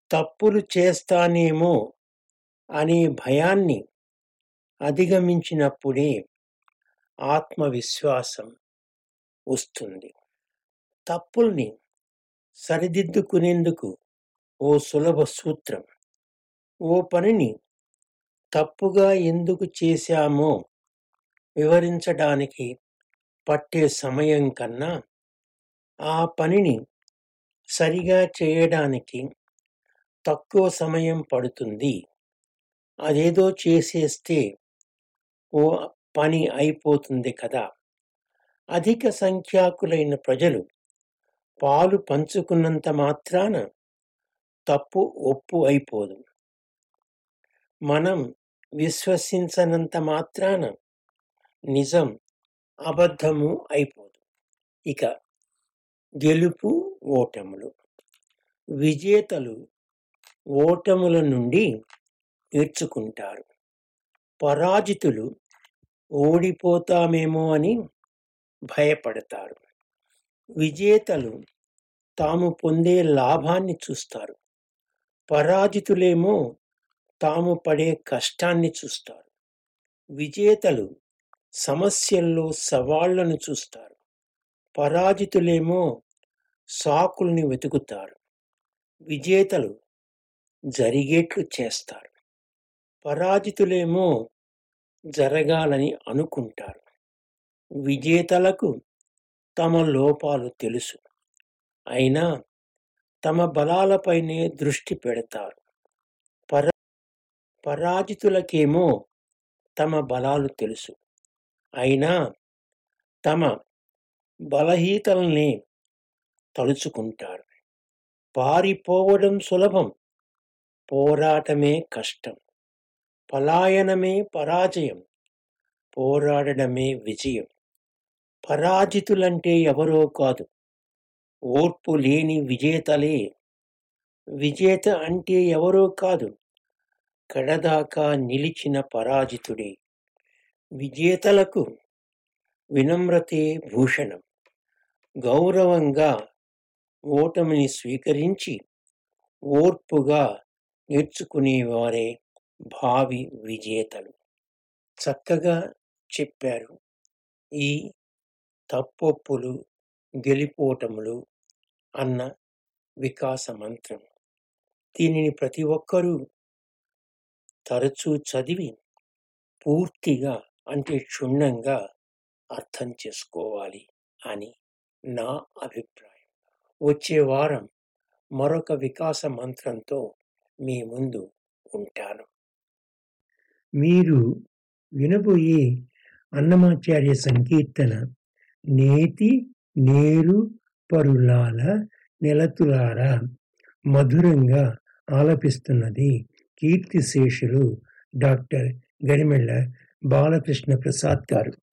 తప్పులు చేస్తానేమో అనే భయాన్ని అధిగమించినప్పుడే ఆత్మవిశ్వాసం వస్తుంది తప్పుల్ని సరిదిద్దుకునేందుకు ఓ సులభ సూత్రం ఓ పనిని తప్పుగా ఎందుకు చేశామో వివరించడానికి పట్టే సమయం కన్నా ఆ పనిని సరిగా చేయడానికి తక్కువ సమయం పడుతుంది అదేదో చేసేస్తే ఓ పని అయిపోతుంది కదా అధిక సంఖ్యాకులైన ప్రజలు పాలు పంచుకున్నంత మాత్రాన తప్పు ఒప్పు అయిపోదు మనం విశ్వసించనంత మాత్రాన నిజం అబద్ధము అయిపోదు ఇక గెలుపు ఓటములు విజేతలు ఓటముల నుండి నేర్చుకుంటారు పరాజితులు ఓడిపోతామేమో అని భయపడతారు విజేతలు తాము పొందే లాభాన్ని చూస్తారు పరాజితులేమో తాము పడే కష్టాన్ని చూస్తారు విజేతలు సమస్యల్లో సవాళ్లను చూస్తారు పరాజితులేమో సాకుల్ని వెతుకుతారు విజేతలు జరిగేట్లు చేస్తారు పరాజితులేమో జరగాలని అనుకుంటారు విజేతలకు తమ లోపాలు తెలుసు అయినా తమ బలాలపైనే దృష్టి పెడతారు పర పరాజితులకేమో తమ బలాలు తెలుసు అయినా తమ బలహీతల్ని తలుచుకుంటారు పారిపోవడం సులభం పోరాటమే కష్టం పలాయనమే పరాజయం పోరాడడమే విజయం పరాజితులంటే ఎవరో కాదు ఓర్పు లేని విజేతలే విజేత అంటే ఎవరో కాదు కడదాకా నిలిచిన పరాజితుడే విజేతలకు వినమ్రతే భూషణం గౌరవంగా ఓటమిని స్వీకరించి ఓర్పుగా నేర్చుకునేవారే భావి విజేతలు చక్కగా చెప్పారు ఈ తప్పొప్పులు గెలిపోటములు అన్న వికాస మంత్రం దీనిని ప్రతి ఒక్కరూ తరచూ చదివి పూర్తిగా అంటే క్షుణ్ణంగా అర్థం చేసుకోవాలి అని నా అభిప్రాయం వచ్చే వారం మరొక వికాస మంత్రంతో మీ ముందు ఉంటాను మీరు వినబోయే అన్నమాచార్య సంకీర్తన నేతి నేరు పరులాల నెలతులారా మధురంగా ఆలపిస్తున్నది కీర్తిశేషులు డాక్టర్ గరిమెళ్ళ బాలకృష్ణ ప్రసాద్ గారు